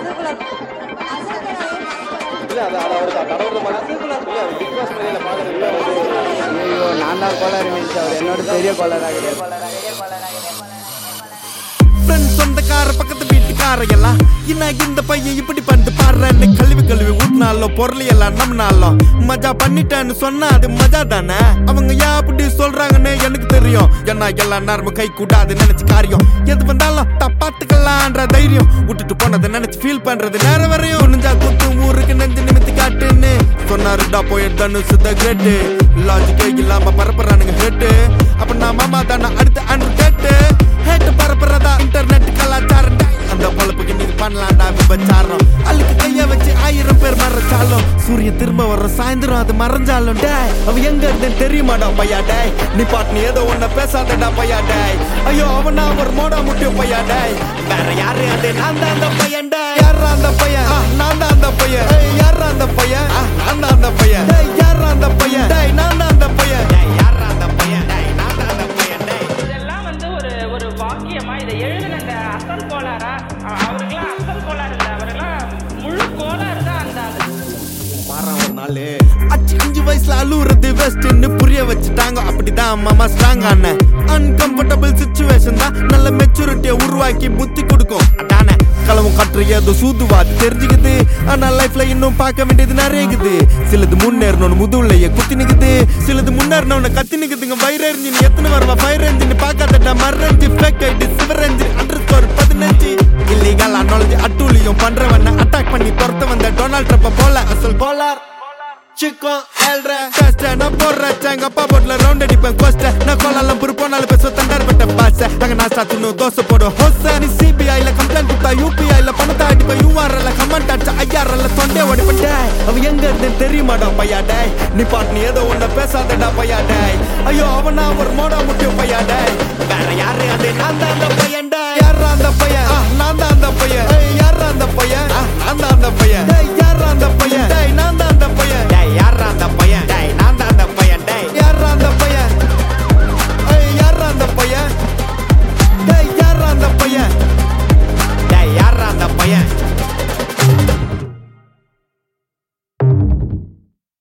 இல்ல அது அது அவருக்கு கடவுள் மனசு இல்ல அது பிக் பாஸ் மேல பாக்குறது ஐயோ நான் தான் கோளாறு மீன்ஸ் அவர் என்னோட பெரிய கோளாறாக கிடையாது ஃப்ரெண்ட் சொந்தக்கார பக்கத்து வீட்டுக்கார எல்லாம் என்ன இந்த பையன் இப்படி பண்ணிட்டு பாடுறேன்னு கழுவி கழுவி ஊட்டினாலும் பொருள் எல்லாம் நம்பினாலும் மஜா பண்ணிட்டேன்னு சொன்னா அது மஜா தானே அவங்க ஏன் அப்படி சொல்றாங்கன்னு எனக்கு தெரியும் ஏன்னா எல்லா நேரமும் கை கூடாது நினைச்சு காரியம் எது வந்தாலும் தப்பாத்துக்கலான்ற தைரியம் விட்டுட்டு போனதை நினைச்சு ஃபீல் பண்றது நேரம் வரையும் நெஞ்சா குத்து ஊருக்கு நெஞ்சு நிமித்தி காட்டுன்னு சொன்னாருடா போய் தனுசு த கிரேட்டு லாஜிக்கே இல்லாம பரப்புறானுங்க ஹேட்டு அப்ப நான் மாமா தானே அடுத்த அன்று கேட்டு ஹேட்டு பரப்புறதா இன்டர்நெட் கலாச்சாரம் டேய். அந்த பொழப்புக்கு நீங்க பண்ணலாம்டா விபச்சாரம் அழுக்கு கைய வச்சு ஆயிரம் பேர் மறைச்சாலும் சூரியன் திரும்ப வர சாயந்தரம் அது மறைஞ்சாலும் டேய் அவ எங்க இருந்தேன்னு தெரியுமாடா பையா டேய் நீ பாட்டு நீ ஏதோ ஒன்ன பேசாதடா பையா டேய் ஐயோ அவன் நான் ஒரு மோடா முட்டிய பையா டேய் வேற யாரு அது நான் தான் அந்த பையன் டேய் யாரா அந்த பையன் ஆ, நான் தான் அந்த பையன் ஏய், யாரா அந்த பையன் ஆ, நான் தான் அந்த பையன் டேய் யாரா அந்த பையன் டேய் நான் தான் அந்த பையன் டேய் யாரா அந்த பையன் டேய் நான் தான் அந்த பையன் டேய் இதெல்லாம் வந்து ஒரு ஒரு வாக்கியமா இதை எழுதின அந்த அசல் கோளாரா அ- அவருக்கெல்லாம் அசல் கோளாறு இல்லை அவரெல்லாம் முழு கோளாறு தான் அந்த மாறான் ஒரு நாள் அச்சு அஞ்சு வயசுல அழுவுறது வெஸ்ட்னு புரிய வச்சுட்டாங்க அப்படிதான் மாமா ஸ்ட்ராங் ஆன அன்கம்ஃபர்டபுள் சுச்சுவேஷன் தான் நல்ல மெச்சூரிட்டியை உருவாக்கி புத்தி கொடுக்கும் அதானே களவும் கற்று ஏதோ சூதுவாது தெரிஞ்சுக்குது ஆனா லைஃப்ல இன்னும் பார்க்க வேண்டியது நிறைய இருக்குது சிலது முன்னேறணும்னு முதுகுலைய குத்தி நிக்குது சிலது முன்னேறணும்னு கத்தி நிக்குதுங்க வயிறு எரிஞ்சு எத்தனை வருவா ஃபயர் என்ஜின் பார்க்காதடா மறந்து ஃபேக் ஐடி சிவர் என்ஜின் அண்டர் ஸ்கோர் பதினஞ்சு இல்லீகல் அனாலஜி அட்டூழியம் பண்றவன அட்டாக் பண்ணி துரத்த வந்த டொனால்ட் ட்ரம்ப் போல அசல் கோலார் சிக்கம் ஏழ்ற டெஸ்ட் நான் போடுறேன் எங்க அப்பா போட்ல ரவுண்ட் அடிப்பேன் கோஸ்ட் நான் கோலாலம் புரு போனாலும் பேச தண்டார் பட்ட பாச அங்க நான் சாத்துனு தோசை போடும் ஹோச நீ சிபிஐல கம்ப்ளைண்ட் கொடுத்தா யூபிஐல பணத்தை அடிப்பேன் யூஆர்எல்ல கமெண்ட் அடிச்சா ஐஆர்எல்ல தொண்டே ஓடிப்பேன் டேய் அவ எங்க இருந்து தெரியுமாடா பையா டேய் நீ பாட்டு நீ ஏதோ ஒன்ன பேசாதடா பையா டேய் ஐயோ அவன் நான் ஒரு மோடா முட்டிய பையா டேய் வேற யாரு அது நான் தான் அந்த பையன்